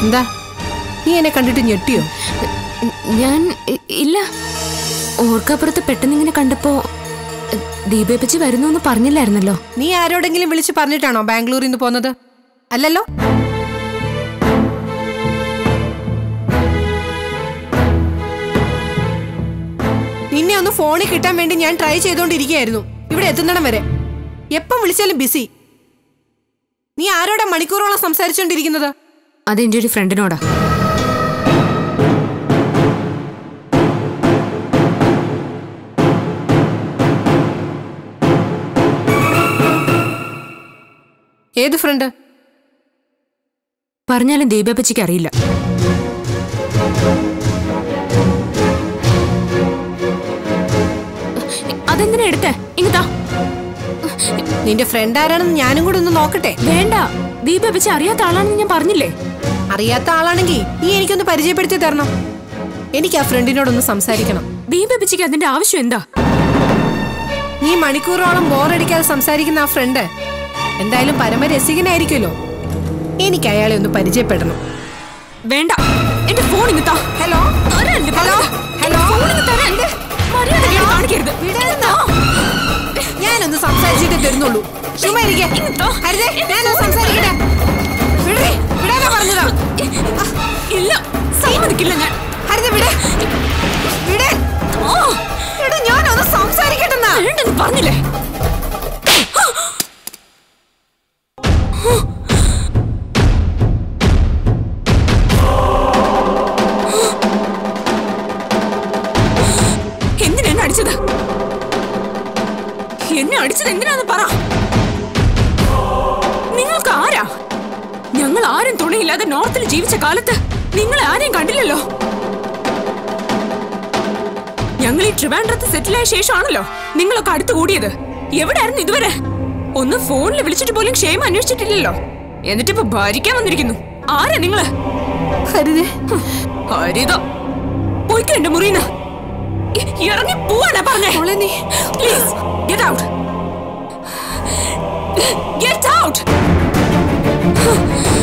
എന്താ നീ എന്നെ കണ്ടിട്ട് ഞെട്ടിയോ ഞാൻ ഇ- ഇല്ല ഓർക്കപ്പുറത്ത് പെട്ടെന്ന് ഇങ്ങനെ കണ്ടപ്പോ ദീപേപ്പച്ചി വരുന്നു എന്ന് പറഞ്ഞില്ലായിരുന്നല്ലോ നീ ആരോടെങ്കിലും വിളിച്ച് പറഞ്ഞിട്ടാണോ ബാംഗ്ലൂരിൽ നിന്ന് പോന്നത് അല്ലല്ലോ നിന്നെ ഒന്ന് ഫോണിൽ കിട്ടാൻ വേണ്ടി ഞാൻ ട്രൈ ചെയ്തോണ്ടിരിക്കുകയായിരുന്നു ഇവിടെ എത്തുന്നിടം വരെ എപ്പം വിളിച്ചാലും ബിസി നീ ആരോടാ മണിക്കൂറോളം സംസാരിച്ചോണ്ടിരിക്കുന്നത് അതെന്റെ ഒരു ഫ്രണ്ടിനോടാ ഏത് ഫ്രണ്ട് പറഞ്ഞാലും ദീപേപ്പച്ചിക്ക് അറിയില്ല അതെന്തിനാ എടുത്തേ ഇങ്ങത്താ നിന്റെ ഫ്രണ്ട് ആരാണെന്ന് ഞാനും കൂടെ ഒന്ന് നോക്കട്ടെ വേണ്ട ദീപേപ്പച്ചി അറിയാത്ത ആളാണെന്ന് ഞാൻ പറഞ്ഞില്ലേ അറിയാത്ത ആളാണെങ്കിൽ നീ എനിക്കൊന്ന് പരിചയപ്പെടുത്തി തരണം എനിക്ക് ആ ഫ്രണ്ടിനോടൊന്ന് സംസാരിക്കണം ദീപേപ്പച്ചിക്ക് അതിന്റെ ആവശ്യം എന്താ നീ മണിക്കൂറോളം ബോറടിക്കാതെ സംസാരിക്കുന്ന ആ ഫ്രണ്ട് എന്തായാലും പരമരസികനായിരിക്കുമല്ലോ എനിക്ക് അയാളെ ഒന്ന് പരിചയപ്പെടണം വേണ്ട എന്റെ ഫോൺ ഇങ്ങത്താ ഹലോ ഹലോ ഹലോ കാണിക്കരുത് വിടരുന്നോ? ഞാനൊന്ന് സംസാരിച്ചിട്ടേ തരുന്നുള്ളൂ ചുമ്മാ ഇരിക്കെ. ഹരിതേ, ഞാനൊന്ന് സംസാരിക്കട്ടെ വിടേ, വിടാനാ പറഞ്ഞതാ ഇല്ല സമ്മതിക്കില്ല ഞാൻ ഹരിത വിട വിട എടാ ഞാനൊന്ന് സംസാരിക്കട്ടെന്നാ വേണ്ടെന്ന് പറഞ്ഞില്ലേ എന്തിനാ എന്നെ അടിച്ചത് എന്നെ അടിച്ചത് എന്തിനാന്ന് പറ നിങ്ങൾക്ക് ആരാ ഞങ്ങൾ ആരും തുണയില്ലാതെ നോർത്തിൽ ജീവിച്ച കാലത്ത് നിങ്ങളെ ആരെയും കണ്ടില്ലല്ലോ ഞങ്ങൾ ഈ ട്രിവാൻഡ്രത്ത് സെറ്റിലായ ശേഷമാണല്ലോ നിങ്ങളൊക്കെ അടുത്ത് കൂടിയത് എവിടെയായിരുന്നു ഇതുവരെ ഒന്ന് ഫോണിൽ വിളിച്ചിട്ട് പോലും ക്ഷേമം അന്വേഷിച്ചിട്ടില്ലല്ലോ എന്നിട്ടിപ്പോ ഭരിക്കാൻ വന്നിരിക്കുന്നു ആരാ നിങ്ങള് ഹരിതേ ഹരിത പോയിക്കോ എന്റെ മുറിന്ന് ഇറങ്ങി പോവാനാ പറഞ്ഞേ മോളെ നീ please get out get out